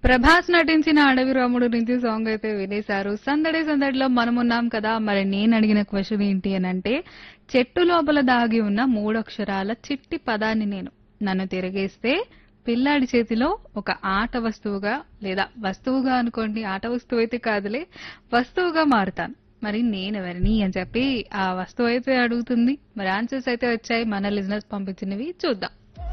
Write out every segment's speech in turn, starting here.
ప్రభాస్ నటించిన అడవి రాముడు నుంచి సాంగ్ అయితే వినేశారు సందడి సందడిలో మనమున్నాం కదా మరి నేను అడిగిన క్వశ్చన్ ఏంటి అని అంటే చెట్టు లోపల దాగి ఉన్న మూడక్షరాల చిట్టి పదాన్ని నేను నన్ను తిరిగేస్తే పిల్లాడి చేతిలో ఒక ఆట వస్తువుగా లేదా వస్తువుగా అనుకోండి ఆట వస్తువు అయితే కాదులే వస్తువుగా మారుతాను మరి నేను ఎవరిని అని చెప్పి ఆ వస్తువు అయితే అడుగుతుంది మరి ఆన్సర్స్ అయితే వచ్చాయి మన లిజినెస్ పంపించినవి చూద్దాం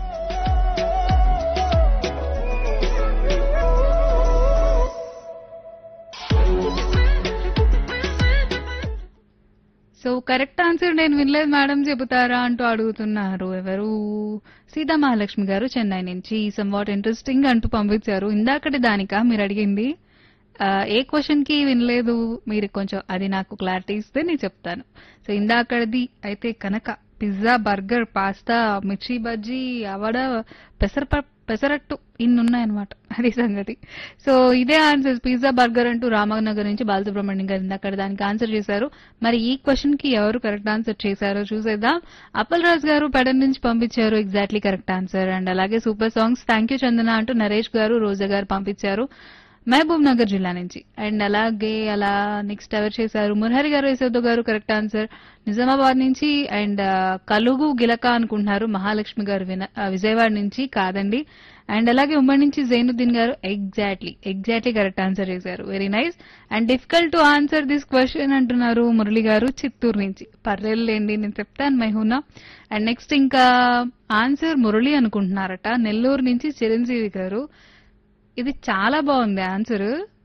సో కరెక్ట్ ఆన్సర్ నేను వినలేదు మేడం చెబుతారా అంటూ అడుగుతున్నారు ఎవరు సీతా మహాలక్ష్మి గారు చెన్నై నుంచి సమ్ వాట్ ఇంట్రెస్టింగ్ అంటూ పంపించారు ఇందాకటి దానికా మీరు అడిగింది ఆ, ఏ క్వశ్చన్ కి వినలేదు మీరు కొంచెం అది నాకు క్లారిటీ ఇస్తే నేను చెప్తాను సో ఇందాకడిది అయితే కనుక పిజ్జా బర్గర్ పాస్తా మిర్చి బజ్జీ అవడ పెసర పెసరట్టు ఇన్ని ఉన్నాయన్నమాట అది సంగతి సో ఇదే ఆన్సర్ పిజ్జా బర్గర్ అంటూ రామనగర్ నుంచి బాలసుబ్రహ్మణ్యం గారు ఇందాక దానికి ఆన్సర్ చేశారు మరి ఈ క్వశ్చన్ కి ఎవరు కరెక్ట్ ఆన్సర్ చేశారో చూసేద్దాం అప్పల్ రాజ్ గారు పెడన్ నుంచి పంపించారు ఎగ్జాక్ట్లీ కరెక్ట్ ఆన్సర్ అండ్ అలాగే super songs thank you Chandana అంటూ నరేష్ గారు రోజా గారు పంపించారు మహబూబ్ నగర్ జిల్లా నుంచి అండ్ అలాగే అలా నెక్స్ట్ ఎవరు చేశారు మురహరి గారు యశోద గారు కరెక్ట్ ఆన్సర్ నిజామాబాద్ నుంచి అండ్ కలుగు గిలక అనుకుంటున్నారు మహాలక్ష్మి గారు విన- ఆ, విజయవాడ నుంచి కాదండి అండ్ అలాగే ఉమ్మడి నుంచి జైనుద్దీన్ గారు ఎగ్జాక్ట్లీ ఎగ్జాక్ట్లీ కరెక్ట్ ఆన్సర్ చేశారు very nice and difficult to answer this question అంటున్నారు మురళి గారు చిత్తూరు నుంచి పర్లేదులేండి నేను చెప్తాను మైహూనా అండ్ నెక్స్ట్ ఇంకా ఆన్సర్ మురళి అనుకుంటున్నారట నెల్లూరు నుంచి చిరంజీవి గారు ఇది చాలా బాగుంది ఆన్సర్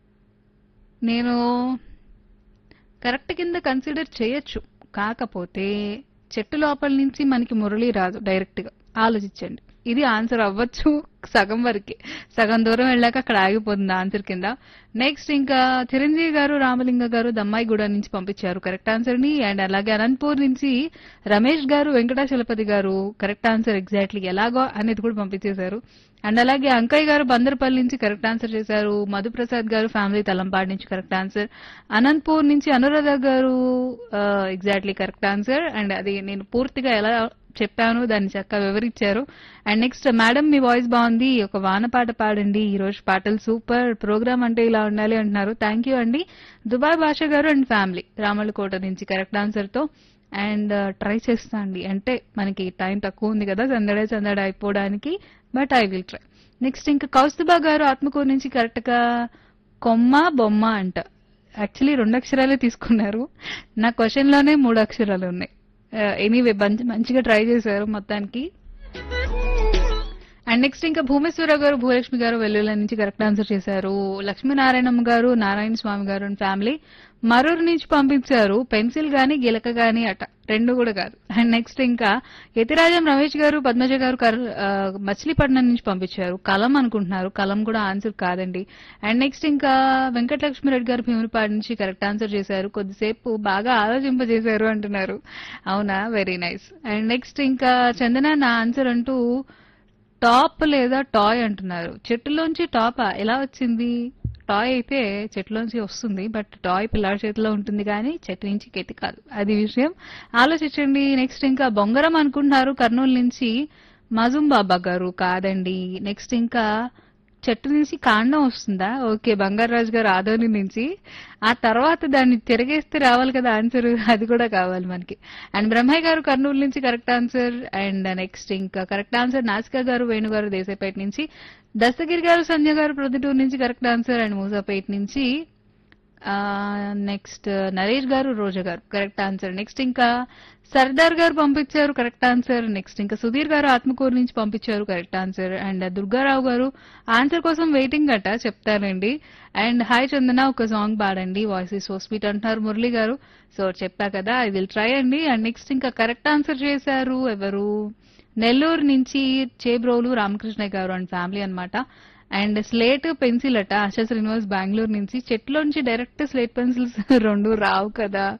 నేను కరెక్ట్ కింద కన్సిడర్ చేయొచ్చు కాకపోతే చెట్టు లోపల నుంచి మనకి మురళి రాదు డైరెక్ట్ గా ఆలోచించండి ఇది ఆన్సర్ అవ్వచ్చు సగం వరకే సగం దూరం వెళ్ళాక అక్కడ ఆగిపోతుంది ఆన్సర్ కింద నెక్స్ట్ ఇంకా చిరంజీవి గారు రామలింగ గారు దమ్మాయిగూడ నుంచి పంపించారు కరెక్ట్ ఆన్సర్ ని అండ్ అలాగే అనంతపూర్ నుంచి రమేష్ గారు వెంకటాచలపతి గారు కరెక్ట్ ఆన్సర్ ఎగ్జాక్ట్లీ ఎలాగో అనేది కూడా పంపించేశారు అండ్ అలాగే అంకయ్య గారు బందర్పల్లి నుంచి కరెక్ట్ ఆన్సర్ చేశారు మధుప్రసాద్ గారు ఫ్యామిలీ తలంపాడు నుంచి కరెక్ట్ ఆన్సర్ అనంతపూర్ నుంచి అనురాధ గారు ఎగ్జాక్ట్లీ కరెక్ట్ ఆన్సర్ అండ్ అది నేను పూర్తిగా ఎలా చెప్పాను దాన్ని చక్కగా వివరించారు అండ్ నెక్స్ట్ మేడం మీ వాయిస్ బాగుంది ఒక వాన పాట పాడండి ఈ రోజు పాటలు సూపర్ ప్రోగ్రామ్ అంటే ఇలా ఉండాలి అంటున్నారు థ్యాంక్ యూ అండి దుబాయ్ భాష గారు అండ్ ఫ్యామిలీ రామలకోట నుంచి కరెక్ట్ ఆన్సర్ తో అండ్ ట్రై చేస్తా అండి అంటే మనకి టైం తక్కువ ఉంది కదా సందడే సందడే అయిపోవడానికి but I will try next ఇంకా కౌస్తుబా గారు ఆత్మకూరు నుంచి కరెక్ట్ గా కొమ్మ బొమ్మ అంట యాక్చువల్లీ రెండు అక్షరాలే తీసుకున్నారు నా క్వశ్చన్ లోనే మూడు అక్షరాలు ఉన్నాయి ఎనీవే మంచిగా ట్రై చేశారు మొత్తానికి అండ్ నెక్స్ట్ ఇంకా భూమేశ్వర గారు భూలక్ష్మి గారు వెల్లుల నుంచి కరెక్ట్ ఆన్సర్ చేశారు లక్ష్మీనారాయణమ్మ గారు నారాయణ స్వామి గారు అండ్ ఫ్యామిలీ మరూరు నుంచి పంపించారు పెన్సిల్ గాని గిలక గాని అట రెండు కూడా కాదు అండ్ నెక్స్ట్ ఇంకా యతిరాజం రమేష్ గారు పద్మజ గారు కర్- ఆ, మచిలీపట్నం నుంచి పంపించారు కలం అనుకుంటున్నారు కలం కూడా ఆన్సర్ కాదండి అండ్ నెక్స్ట్ ఇంకా వెంకటలక్ష్మి రెడ్డి గారు భీమునిపాడు నుంచి కరెక్ట్ ఆన్సర్ చేశారు కొద్దిసేపు బాగా ఆలోచింపజేశారు అంటున్నారు అవునా వెరీ నైస్ అండ్ నెక్స్ట్ ఇంకా చందన నా ఆన్సర్ అంటూ టాప్ లేదా టాయ్ అంటున్నారు చెట్టులోంచి టాపా ఎలా వచ్చింది టాయ్ అయితే చెట్టులోంచి వస్తుంది బట్ టాయ్ పిల్లాడి చేతిలో ఉంటుంది కానీ చెట్టు నుంచి కెట్టి కాదు అది విషయం ఆలోచించండి నెక్స్ట్ ఇంకా బొంగరం అనుకుంటున్నారు కర్నూలు నుంచి మజుం బాబా గారు కాదండి నెక్స్ట్ ఇంకా చెట్టు నుంచి కాండం వస్తుందా ఓకే బంగారాజు గారు ఆదోని నుంచి ఆ తర్వాత దాన్ని తిరగేస్తే రావాలి కదా ఆన్సర్ అది కూడా కావాలి మనకి అండ్ బ్రహ్మయ్య గారు కర్నూలు నుంచి కరెక్ట్ ఆన్సర్ అండ్ నెక్స్ట్ ఇంకా కరెక్ట్ ఆన్సర్ నాసికా గారు వేణు గారు దేశాపేట నుంచి దస్తగిరి గారు సంజయ్ గారు ప్రొద్దుటూరు నుంచి కరెక్ట్ ఆన్సర్ అండ్ మూసాపేట నుంచి నెక్స్ట్ నరేష్ గారు రోజా గారు కరెక్ట్ ఆన్సర్ నెక్స్ట్ ఇంకా సర్దార్ గారు పంపించారు కరెక్ట్ ఆన్సర్ నెక్స్ట్ ఇంకా సుధీర్ గారు ఆత్మకూరు నుంచి పంపించారు కరెక్ట్ ఆన్సర్ అండ్ దుర్గారావు గారు ఆన్సర్ కోసం వెయిటింగ్ అట చెప్తానండి అండ్ హాయ్ చందన ఒక సాంగ్ పాడండి వాయిస్ ఇస్ సో స్వీట్ అంటున్నారు మురళి గారు సో చెప్పా కదా ఐ విల్ ట్రై అండి అండ్ నెక్స్ట్ ఇంకా కరెక్ట్ ఆన్సర్ చేశారు ఎవరు నెల్లూరు నుంచి చేబ్రోలు రామకృష్ణ గారు అండ్ ఫ్యామిలీ అన్నమాట అండ్ స్లేట్ పెన్సిల్ అట ఆశా శ్రీనివాస్ బెంగళూరు నుంచి చెట్లోంచి డైరెక్ట్ స్లేట్ పెన్సిల్స్ రెండు రావు కదా